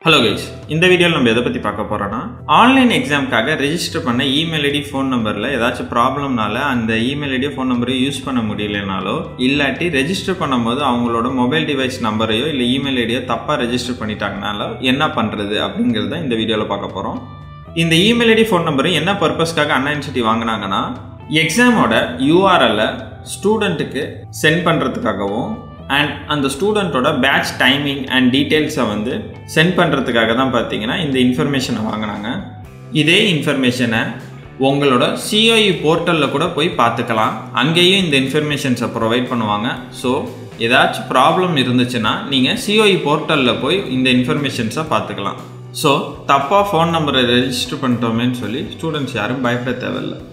hello guys இந்த வீடியோவில் நம்ம எதை பற்றி பார்க்க போகிறோன்னா ஆன்லைன் எக்ஸாம்க்காக ரெஜிஸ்டர் பண்ண இமெயில் ஐடி ஃபோன் நம்பரில் ஏதாச்சும் ப்ராப்ளம்னால அந்த இமெயில் ஐடியோ ஃபோன் நம்பரையும் யூஸ் பண்ண முடியலனாலோ இல்லாட்டி ரெஜிஸ்டர் பண்ணும்போது அவங்களோட மொபைல் டிவைஸ் நம்பரையோ இல்லை இமெயில் ஐடியோ தப்பாக ரெஜிஸ்டர் பண்ணிட்டாங்கனாலோ என்ன பண்ணுறது அப்படிங்கிறத இந்த வீடியோவில் பார்க்க போகிறோம் இந்த இமெயில் ஐடி ஃபோன் நம்பரும் என்ன பர்பஸ்க்காக அண்ணா யூனிவர்சிட்டி வாங்கினாங்கன்னா எக்ஸாமோட யூஆர்எல்லை ஸ்டூடெண்ட்டுக்கு சென்ட் பண்ணுறதுக்காகவும் அண்ட் அந்த ஸ்டூடெண்ட்டோட பேட்ச் டைமிங் அண்ட் டீட்டெயில்ஸை வந்து சென்ட் பண்ணுறதுக்காக தான் பார்த்தீங்கன்னா இந்த இன்ஃபர்மேஷனை வாங்கினாங்க இதே இன்ஃபர்மேஷனை உங்களோட சிஓஇ போர்ட்டலில் கூட போய் பார்த்துக்கலாம் அங்கேயும் இந்த இன்ஃபர்மேஷன்ஸை ப்ரொவைட் பண்ணுவாங்க ஸோ ஏதாச்சும் ப்ராப்ளம் இருந்துச்சுன்னா நீங்கள் சிஓஇ போர்ட்டலில் போய் இந்த இன்ஃபர்மேஷன்ஸை பார்த்துக்கலாம் ஸோ தப்பாக ஃபோன் நம்பரை ரெஜிஸ்டர் பண்ணிட்டோமேன்னு சொல்லி ஸ்டூடெண்ட்ஸ் யாரும் பயப்பட தேவையில்லை